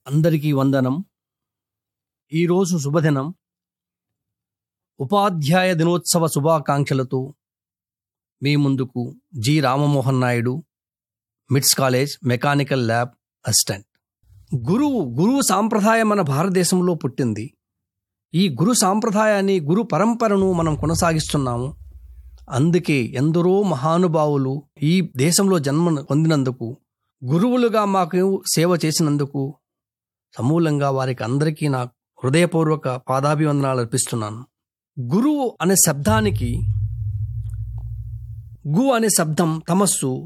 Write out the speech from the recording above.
అందరికీ వందనం ఈరోజు శుభదినం ఉపాధ్యాయ దినోత్సవ శుభాకాంక్షలతో మీ ముందుకు జి రామమోహన్ నాయుడు మిట్స్ కాలేజ్ మెకానికల్ ల్యాబ్ అసిస్టెంట్ గురువు గురువు సాంప్రదాయం మన భారతదేశంలో పుట్టింది ఈ గురు సాంప్రదాయాన్ని గురు పరంపరను మనం కొనసాగిస్తున్నాము అందుకే ఎందరో మహానుభావులు ఈ దేశంలో జన్మ పొందినందుకు గురువులుగా మాకు సేవ చేసినందుకు సమూలంగా వారికి అందరికీ నా హృదయపూర్వక పాదాభివందనాలు అర్పిస్తున్నాను గురువు అనే శబ్దానికి గు అనే శబ్దం తమస్సు